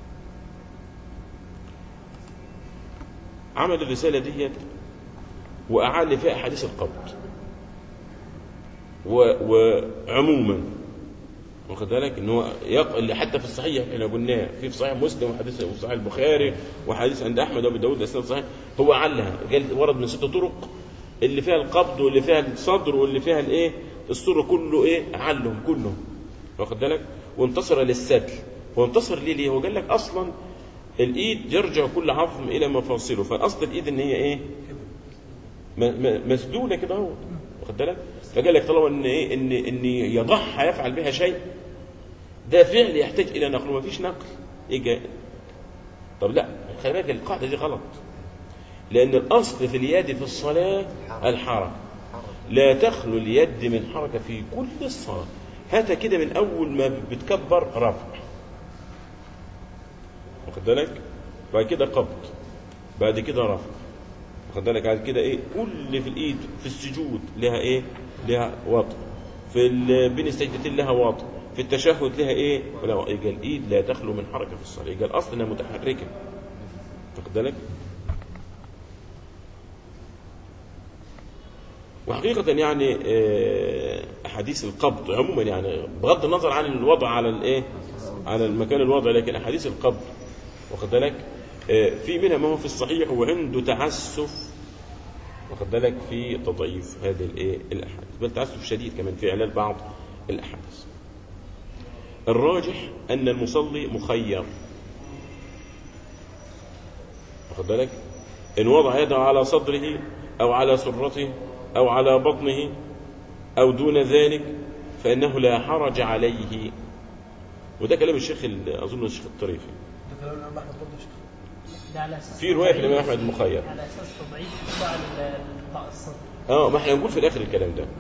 عمل الرسالة ديت وأعال فيها أحاديث القبض و... وعموما واخد بالك ان هو يق... اللي حتى في الصحيح احنا قلناه في في صحيح مسلم وحديث في صحيح البخاري وحديث عند احمد وابي داود اسناد صحيح هو علها قال ورد من ست طرق اللي فيها القبض واللي فيها الصدر واللي فيها الايه السر كله ايه علهم كلهم واخد بالك وانتصر للسدل هو انتصر ليه ليه هو قال لك اصلا الايد يرجع كل عظم الى مفاصله فاصل الايد ان هي ايه م- م- مسدوله كده اهو واخد بالك فقال لك طالما ان ايه ان ان يضعها يفعل بها شيء ده فعل يحتاج الى نقل وما فيش نقل ايه جاي طب لا خلي بالك القاعده دي غلط لان الاصل في اليد في الصلاه الحركه لا تخلو اليد من حركه في كل الصلاه هاتها كده من اول ما بتكبر رفع واخد بالك بعد كده قبض بعد كده رفع واخد بالك بعد كده ايه كل في الايد في السجود لها ايه لها وضع في ال- بين السجدتين لها وضع في التشهد لها ايه ولا يبقى الايد لا تخلو من حركه في الصلاه يبقى الاصل انها متحركه واخد بالك وحقيقة يعني آه، أحاديث القبض عموما يعني بغض النظر عن الوضع على الإيه؟ على المكان الوضع لكن أحاديث القبض واخد بالك آه، في منها ما هو في الصحيح وعنده تعسف واخد بالك في تضعيف هذه الإيه؟ الأحاديث بل تعسف شديد كمان في إعلال بعض الأحاديث الراجح أن المصلي مخير واخد بالك إن وضع يده على صدره أو على سرته أو على بطنه أو دون ذلك فإنه لا حرج عليه وده كلام الشيخ ال- أظن الشيخ الطريفي ده كلام الامام احمد برضه يا شيخ. ده على اساس في رواية في الإمام أحمد مخير على اساس تضعيف بعض القطاع الصدر اه ما احنا نقول في الاخر الكلام ده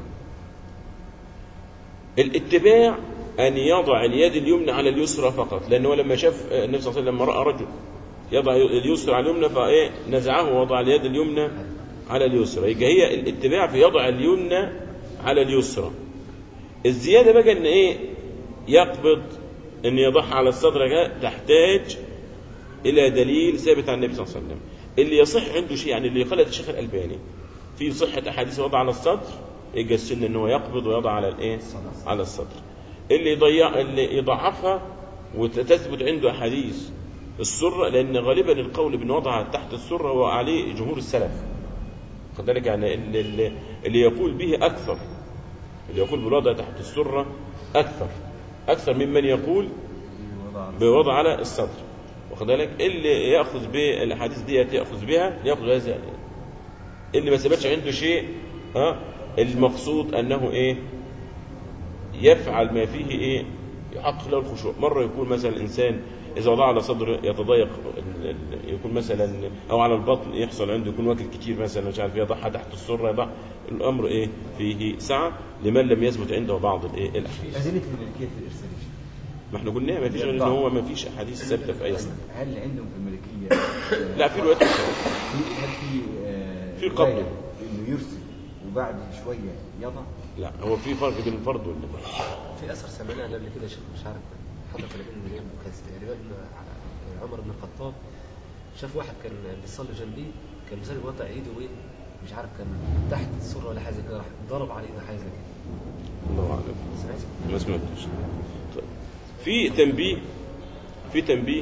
الاتباع ان يضع اليد اليمنى على اليسرى فقط لانه لما شاف آه، النبي صلى الله عليه وسلم لما راى رجل يضع اليسرى على اليمنى فايه نزعه ووضع اليد اليمنى على اليسرى يبقى هي الاتباع في يضع اليمنى على اليسرى الزياده بقى ان ايه يقبض ان يضعها على الصدر كده تحتاج الى دليل ثابت عن النبي صلى الله عليه وسلم اللي يصح عنده شيء يعني اللي قاله الشيخ الالباني في صحه احاديث وضع على الصدر يجي السن ان هو يقبض ويضع على الايه على الصدر اللي يضيع اللي يضعفها وتثبت عنده احاديث السره لان غالبا القول بان وضع تحت السره هو عليه جمهور السلف خد بالك يعني اللي, اللي- اللي يقول به اكثر اللي يقول بالوضع تحت السره اكثر اكثر ممن يقول وضع بوضع على الصدر واخد بالك اللي ياخذ بالاحاديث ديت ياخذ بها ياخذ هذا اللي ما ثبتش عنده شيء ها المقصود انه ايه يفعل ما فيه ايه يحقق له الخشوع مره يكون مثلا الانسان اذا وضع على صدره يتضايق ال- ال- يكون مثلا او على البطن يحصل عنده يكون واكل كتير مثلا مش عارف يضعها تحت السره يضع الامر ايه فيه سعه لمن لم يثبت عنده بعض الايه الاحاديث أدلة الملكية في الإرسال يا شيخ. ما احنا قلنا ما فيش غير ان هو ما فيش احاديث ثابته في اي سنه هل عندهم في الملكية لا في روايات أخرى. في هل في آه، في قبض. رواية انه يرسل وبعد شوية يضع لا هو في فرق بين الفرض والنفل في اثر سمعناه قبل كده شيخ مش عارف حضرتك ولا بين منين كان تقريبا على- عمر بن الخطاب شاف واحد كان بيصلي جنبيه كان بيصلي بيوضع ايده وايه مش عارف كان تحت السره ولا حاجه زي كده راح ضرب على ايده حاجه زي كده الله اعلم سمعت ما سمعتش طيب. في تنبيه في تنبيه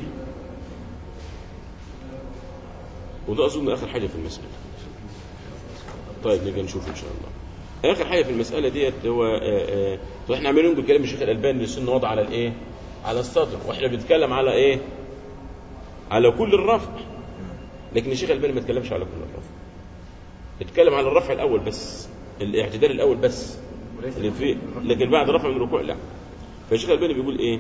وده اظن اخر حاجه في المساله طيب نبقى نشوف ان شاء الله اخر حاجه في المساله ديت هو آه، آه، طب احنا عمالين نقول كلام الشيخ الالباني السنه وضع على الايه على الصدر واحنا بنتكلم على ايه على كل الرفع لكن الشيخ الالباني ما اتكلمش على كل الرفع اتكلم على الرفع الاول بس الاعتدال الاول بس وليس اللي فيه لكن بعد رفع من الركوع لا فالشيخ الالباني بيقول ايه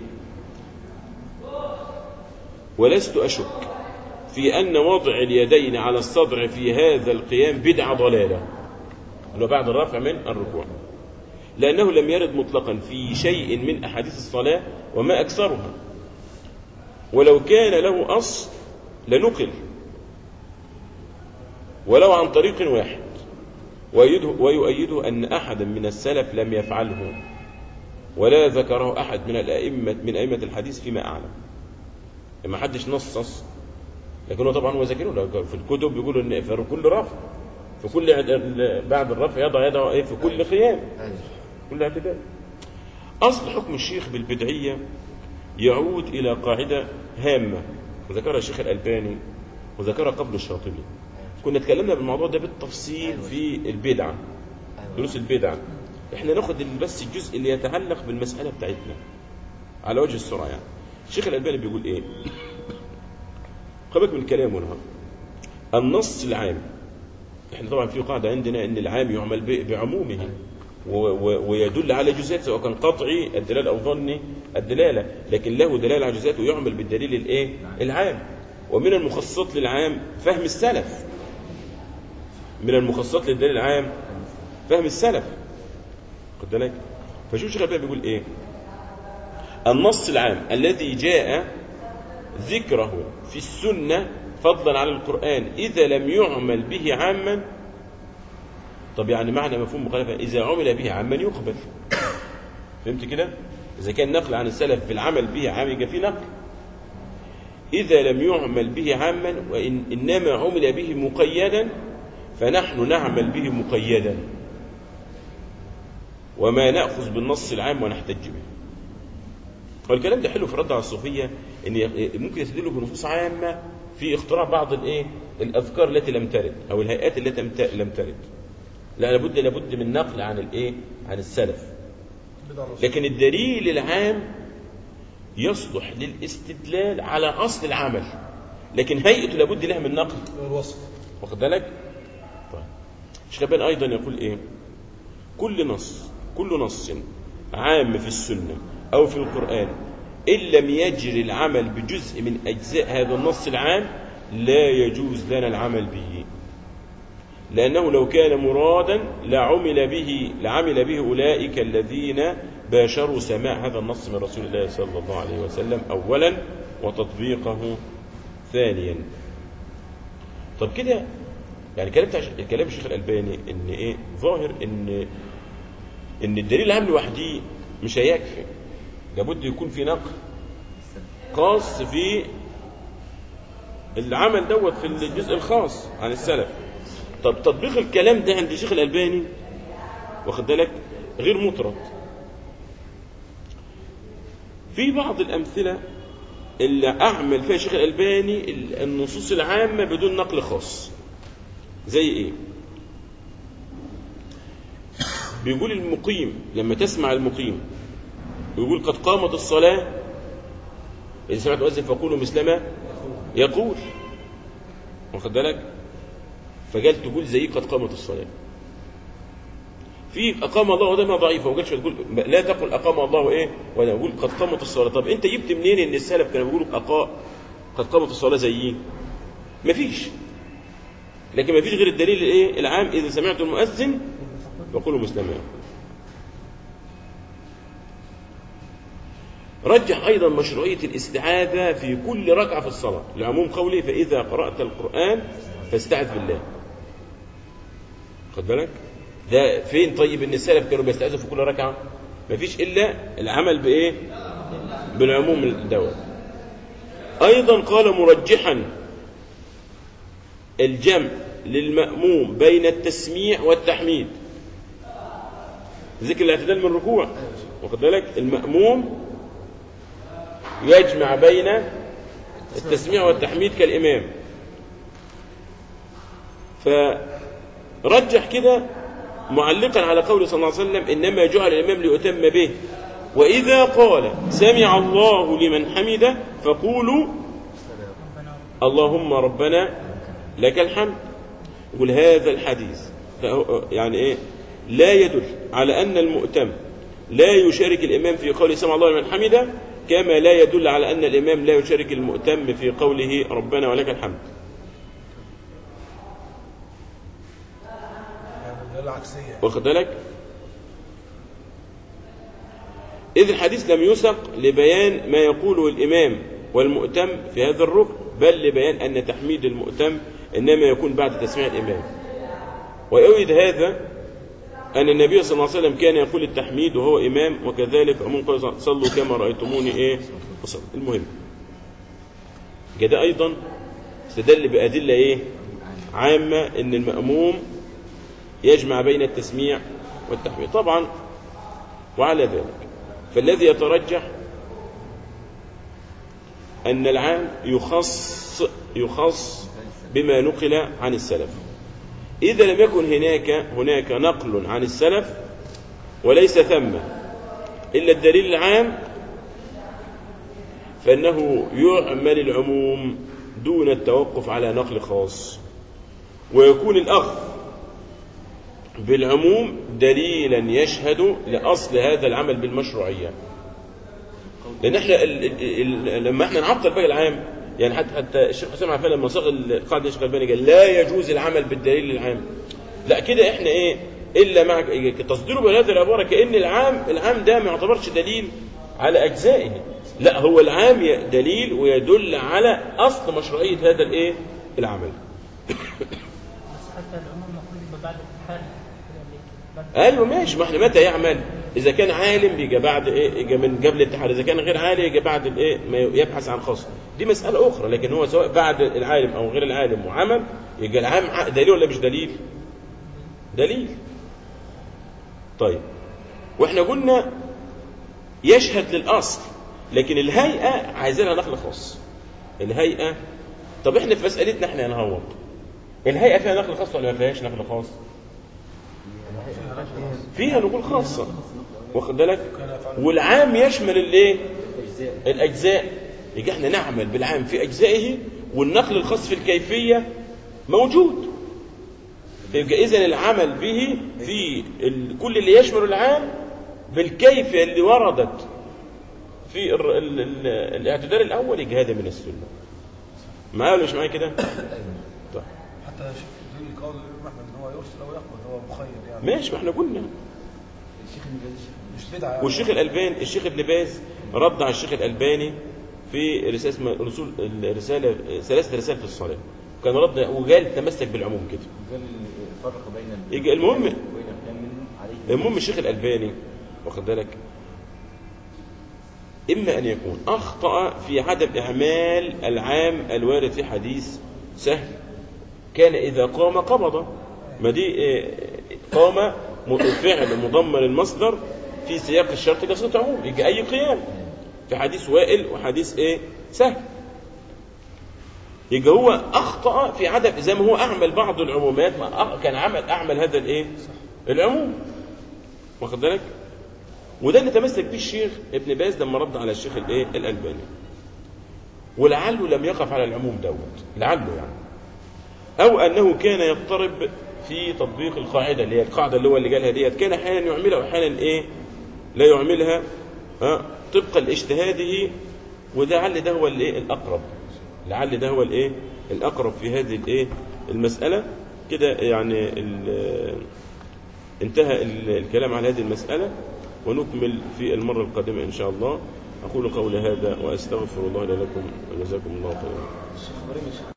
ولست اشك في ان وضع اليدين على الصدر في هذا القيام بدعه ضلاله اللي هو بعد الرفع من الركوع لانه لم يرد مطلقا في شيء من احاديث الصلاه وما اكثرها ولو كان له اصل لنقل ولو عن طريق واحد ويؤيده, ويؤيده أن أحدا من السلف لم يفعله ولا ذكره أحد من الأئمة من أئمة الحديث فيما أعلم ما حدش نصص لكن هو طبعا هو ذاكره في الكتب بيقولوا ان في كل رفع في كل اعت- بعد الرفع يضع يده ايه في كل قيام ايوه كل اعتدال اصل حكم الشيخ بالبدعيه يعود الى قاعده هامه وذكرها الشيخ الالباني وذكرها قبل الشاطبي كنا اتكلمنا بالموضوع ده بالتفصيل في البدعه ايوه دروس البدع احنا ناخد بس الجزء اللي يتعلق بالمسألة بتاعتنا على وجه السرعة يعني الشيخ الألباني بيقول ايه قبلك من كلامه هنا النص العام احنا طبعا في قاعدة عندنا ان العام يعمل ب- بعمومه و- و- ويدل على جزئيات سواء كان قطعي الدلالة او ظني الدلالة لكن له دلالة على جزئيات ويعمل بالدليل الايه العام ومن المخصصات للعام فهم السلف من المخصصات للدليل العام فهم السلف خد بالك فشوف شيخ الباب بيقول ايه النص العام الذي جاء ذكره في السنة فضلا عن القرآن إذا لم يعمل به عاما طب يعني معنى مفهوم مخالفة إذا عمل به عاما يقبل فهمت كده إذا كان نقل عن السلف في العمل به عام يبقى في نقل إذا لم يعمل به عاما وإن إنما عمل به مقيدا فنحن نعمل به مقيدا وما نأخذ بالنص العام ونحتج به والكلام ده حلو في الرد على الصوفية ان ي- ممكن يستدلوا بنصوص عامة في اختراع بعض الايه الاذكار التي لم ترد او الهيئات التي لم ت- لم ترد لا لابد لابد من نقل عن الايه عن السلف بدعة نص. لكن الدليل العام يصلح للاستدلال على اصل العمل لكن هيئته لابد لها من نقل الوصف واخد بالك طيب شيخ ايضا يقول ايه كل نص كل نص عام في السنه او في القران ان لم يجري العمل بجزء من اجزاء هذا النص العام لا يجوز لنا العمل به لانه لو كان مرادا لعمل به لعمل به اولئك الذين باشروا سماع هذا النص من رسول الله صلى الله عليه وسلم اولا وتطبيقه ثانيا طب كده يعني كلام بتاع كلام الشيخ الالباني ان ايه ظاهر ان ان الدليل العام لوحده مش هيكفي لابد يكون في نقل خاص في العمل دوت في الجزء الخاص عن السلف طب تطبيق الكلام ده عند الشيخ الالباني واخد بالك غير مطرد في بعض الامثله اللي اعمل فيها الشيخ الالباني النصوص العامه بدون نقل خاص زي ايه بيقول المقيم لما تسمع المقيم يقول قد قامت الصلاة إذا سمعت مؤذن فقولوا مثلما يقول واخد بالك فقال تقول زي قد قامت الصلاة في أقام الله وده ما ضعيفة وقالش تقول لا تقل أقام الله إيه ولا يقول قد قامت الصلاة طب أنت جبت منين إن السلف كانوا بيقولوا أقا قد قامت الصلاة زيين مفيش لكن مفيش غير الدليل الايه العام اذا سمعت المؤذن فقولوا مسلما رجح ايضا مشروعيه الاستعاذه في كل ركعه في الصلاه لعموم قوله فاذا قرات القران فاستعذ بالله خد بالك ده فين طيب ان السلف كانوا بيستعذوا في كل ركعه مفيش الا العمل بايه بالعموم دوت ايضا قال مرجحا الجمع للمأموم بين التسميع والتحميد ذكر الاعتدال من الركوع واخد بالك المأموم يجمع بين التسميع والتحميد كالإمام فرجح كده معلقا على قول صلى الله عليه وسلم إنما جعل الإمام ليؤتم به وإذا قال سمع الله لمن حمده فقولوا اللهم ربنا لك الحمد يقول هذا الحديث يعني ايه لا يدل على ان المؤتم لا يشارك الامام في قوله سمع الله لمن حمده كما لا يدل على ان الامام لا يشارك المؤتم في قوله ربنا ولك الحمد يعني ده العكسية واخد بالك إذ الحديث لم يسق لبيان ما يقوله الإمام والمؤتم في هذا الركن بل لبيان أن تحميد المؤتم إنما يكون بعد تسميع الإمام ويؤيد هذا أن النبي صلى الله عليه وسلم كان يقول التحميد وهو إمام وكذلك عموم قال صلوا كما رأيتموني إيه وصل المهم كده أيضا استدل بأدلة إيه عامة أن المأموم يجمع بين التسميع والتحميد طبعا وعلى ذلك فالذي يترجح أن العام يخص يخص بما نقل عن السلف إذا لم يكن هناك هناك نقل عن السلف وليس ثم إلا الدليل العام فإنه يعمل العموم دون التوقف على نقل خاص ويكون الأخذ بالعموم دليلا يشهد لأصل هذا العمل بالمشروعية لأن احنا ال ال ال لما احنا نعطل بقى العام يعني حتى حتى الشيخ حسام عفان لما صاغ القاعدة الشيخ الألباني قال لا يجوز العمل بالدليل العام لا كده احنا ايه الا مع تصديره بهذه العباره كان العام العام ده ما يعتبرش دليل على اجزائه لا هو العام ي- دليل ويدل على اصل مشروعيه هذا الايه العمل بس حتى العموم المفروض يبقى بعد الحال يعني بعد ايوه ماشي ما احنا متى يعمل اذا كان عالم يجي بعد ايه يجي من قبل الاتحاد اذا كان غير عالم يجي بعد الايه ما يبحث عن خاص دي مساله اخرى لكن هو سواء بعد العالم او غير العالم وعمل يجي العام ع- دليل ولا مش دليل دليل طيب واحنا قلنا يشهد للاصل لكن الهيئه عايزينها نقل خاص الهيئه طب احنا في مسالتنا احنا هنهوض الهيئه فيها نقل خاص ولا ما فيهاش نقل خاص فيها نقول خاصة واخد بالك والعام يشمل الايه الاجزاء يجي احنا نعمل بالعام في اجزائه والنقل الخاص في الكيفية موجود يبقى اذا العمل به في ال- كل اللي يشمل العام بالكيفية اللي وردت في ال ال ال الاعتدال الاول يجي هذا من السنة معايا ولا مش معايا كده؟ طيب حتى زي قول الإمام أحمد إن هو يرسل أو يقبل هو مخير يعني ماشي ما احنا قلنا مش بدعة يعني والشيخ الألباني الشيخ ابن باز رد على الشيخ الألباني في رسالة اسمها رسول الرسالة ثلاثة رسائل في الصلاة كان رد وقال تمسك بالعموم كده قال فرق بين ال- يجي المهم بين كلام منهم عليه المهم الشيخ الألباني واخد بالك إما أن يكون أخطأ في عدم إعمال العام الوارد في حديث سهل كان إذا قام قبض ما دي آه، قام م- فعل مضمن المصدر في سياق الشرط كصيغة عموم يجي أي قيام في حديث وائل وحديث إيه سهل يبقى هو أخطأ في عدم زي ما هو أعمل بعض العمومات ما أ- كان عمل أعمل هذا الإيه العموم واخد بالك وده اللي تمسك به الشيخ ابن باز لما رد على الشيخ الايه الالباني ولعله لم يقف على العموم دوت لعله يعني او انه كان يضطرب في تطبيق القاعده اللي هي القاعده اللي هو اللي قالها ديت كان احيانا يعملها واحيانا ايه لا يعملها ها طبقا لاجتهاده ولعل ده هو الايه الاقرب لعل ده هو الايه الاقرب في هذه الايه المساله كده يعني ال- انتهى ال- الكلام على هذه المسألة ونكمل في المرة القادمة إن شاء الله أقول قولي هذا وأستغفر الله لي لكم وجزاكم الله خيرا